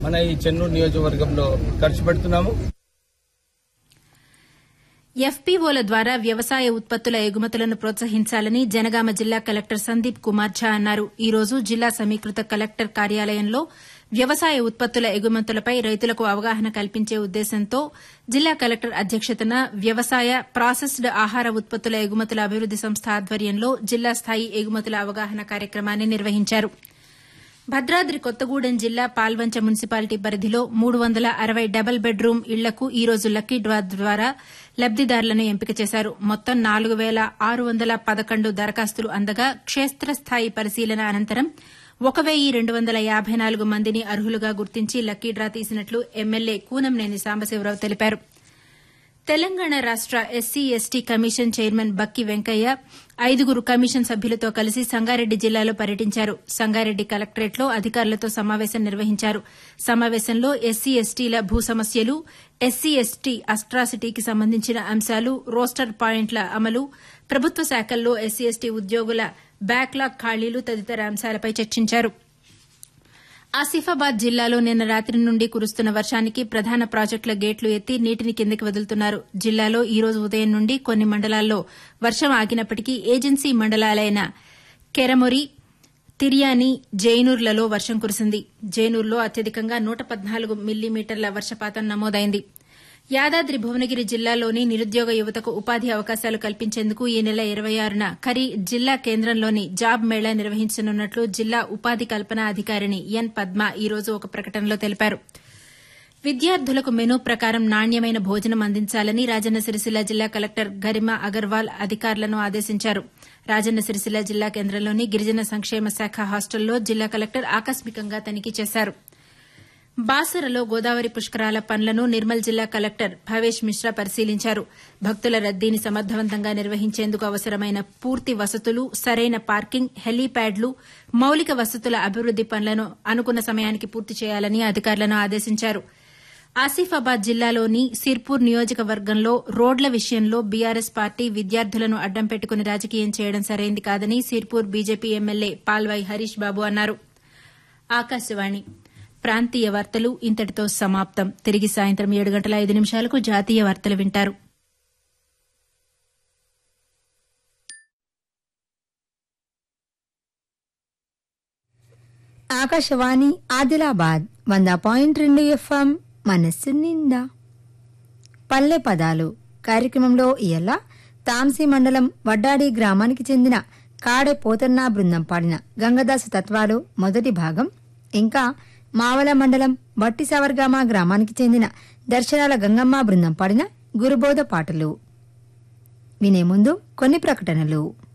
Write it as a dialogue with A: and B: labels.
A: మన ఈ చెన్నూరు నియోజకవర్గంలో ఖర్చు పెడుతున్నాము
B: ఎఫ్పీఓల ద్వారా వ్యవసాయ ఉత్పత్తుల ఎగుమతులను ప్రోత్సహించాలని జనగామ జిల్లా కలెక్టర్ సందీప్ కుమార్ ఝా అన్నారు ఈ రోజు జిల్లా సమీకృత కలెక్టర్ కార్యాలయంలో వ్యవసాయ ఉత్పత్తుల ఎగుమతులపై రైతులకు అవగాహన కల్పించే ఉద్దేశంతో జిల్లా కలెక్టర్ అధ్యక్షతన వ్యవసాయ ప్రాసెస్డ్ ఆహార ఉత్పత్తుల ఎగుమతుల అభివృద్ది సంస్థ ఆధ్వర్యంలో జిల్లా స్థాయి ఎగుమతుల అవగాహన కార్యక్రమాన్ని నిర్వహించారు భద్రాద్రి కొత్తగూడెం జిల్లా పాల్వంచ మున్సిపాలిటీ పరిధిలో మూడు వందల అరవై డబుల్ బెడ్రూమ్ ఇళ్లకు ఈ రోజు లక్కీ డ్రా ద్వారా లబ్దిదారులను ఎంపిక చేశారు మొత్తం నాలుగు వేల ఆరు వందల పదకొండు దరఖాస్తులు అందగా క్షేత్రస్థాయి పరిశీలన అనంతరం ఒక వెయ్యి రెండు వందల యాబై నాలుగు మందిని అర్హులుగా గుర్తించి లక్కీ డ్రా తీసినట్లు ఎమ్మెల్యే కూనంనేని సాంబశివరావు తెలిపారు తెలంగాణ రాష్ట SC ST commission chairman Bakki Venkaiah ఐదుగురు కమిషన్ సభ్యులతో కలిసి సంగారెడ్డి జిల్లాలో పర్యటించారు సంగారెడ్డి కలెక్టరేట్లో అధికారులతో సమావేశం నిర్వహించారు సమావేశంలో ఎస్సీ ఎస్టీల భూ సమస్యలు ఎస్సీ ఎస్టీ అస్ట్రాసిటీకి సంబంధించిన అంశాలు రోస్టర్ పాయింట్ల అమలు ప్రభుత్వ శాఖల్లో ఎస్సీ ఎస్టీ ఉద్యోగుల బ్యాక్లాగ్ ఖాళీలు తదితర అంశాలపై చర్చించారు ఆసిఫాబాద్ జిల్లాలో నిన్న రాత్రి నుండి కురుస్తున్న వర్షానికి ప్రధాన ప్రాజెక్టుల గేట్లు ఎత్తి నీటిని కిందకి వదులుతున్నారు జిల్లాలో ఈ రోజు ఉదయం నుండి కొన్ని మండలాల్లో వర్షం ఆగినప్పటికీ ఏజెన్సీ మండలాలైన కెరమొరి తిర్యాని జైనూర్లలో వర్షం కురిసింది జైనూర్లో అత్యధికంగా నూట పద్నాలుగు మిల్లీమీటర్ల వర్షపాతం నమోదైంది యాదాద్రి భువనగిరి జిల్లాలోని నిరుద్యోగ యువతకు ఉపాధి అవకాశాలు కల్పించేందుకు ఈ నెల ఇరవై ఆరున ఖరీ జిల్లా కేంద్రంలోని జాబ్ మేళా నిర్వహించనున్నట్లు జిల్లా ఉపాధి కల్పన అధికారిణి ఎన్ పద్మ ఈ రోజు ఒక ప్రకటనలో తెలిపారు విద్యార్థులకు మెనూ ప్రకారం నాణ్యమైన భోజనం అందించాలని రాజన్న సిరిసిల్ల జిల్లా కలెక్టర్ గరిమా అగర్వాల్ అధికారులను ఆదేశించారు రాజన్న సిరిసిల్ల జిల్లా కేంద్రంలోని గిరిజన సంక్షేమ శాఖ హాస్టల్లో జిల్లా కలెక్టర్ ఆకస్మికంగా తనిఖీ చేశారు బాసరలో గోదావరి పుష్కరాల పనులను నిర్మల్ జిల్లా కలెక్టర్ భవేష్ మిశ్రా పరిశీలించారు భక్తుల రద్దీని సమర్థవంతంగా నిర్వహించేందుకు అవసరమైన పూర్తి వసతులు సరైన పార్కింగ్ హెలీప్యాడ్లు మౌలిక వసతుల అభివృద్ది పనులను అనుకున్న సమయానికి పూర్తి చేయాలని అధికారులను ఆదేశించారు ఆసిఫాబాద్ జిల్లాలోని సిర్పూర్ నియోజకవర్గంలో రోడ్ల విషయంలో బీఆర్ఎస్ పార్టీ విద్యార్థులను అడ్డం పెట్టుకుని రాజకీయం చేయడం సరైంది కాదని సిర్పూర్ బీజేపీ ఎమ్మెల్యే పాల్వాయి హరీష్ బాబు అన్నారు ఆకాశవాణి ప్రాంతీయ వార్తలు ఇంతటితో సమాప్తం తిరిగి సాయంత్రం ఏడు గంటల ఐదు నిమిషాలకు జాతీయ వార్తలు వింటారు
C: ఆకాశవాణి ఆదిలాబాద్ వంద పాయింట్ రెండు ఎఫ్ఎం మనస్సు నిండా పల్లె పదాలు కార్యక్రమంలో ఇయల్ల తాంసీ మండలం వడ్డాడి గ్రామానికి చెందిన కాడే పోతన్న బృందం పాడిన గంగదాసు తత్వాలు మొదటి భాగం ఇంకా మావల మండలం బట్టి సవర్గామ గ్రామానికి చెందిన దర్శనాల గంగమ్మ బృందం పాడిన గురుబోధ పాటలు వినే ముందు కొన్ని ప్రకటనలు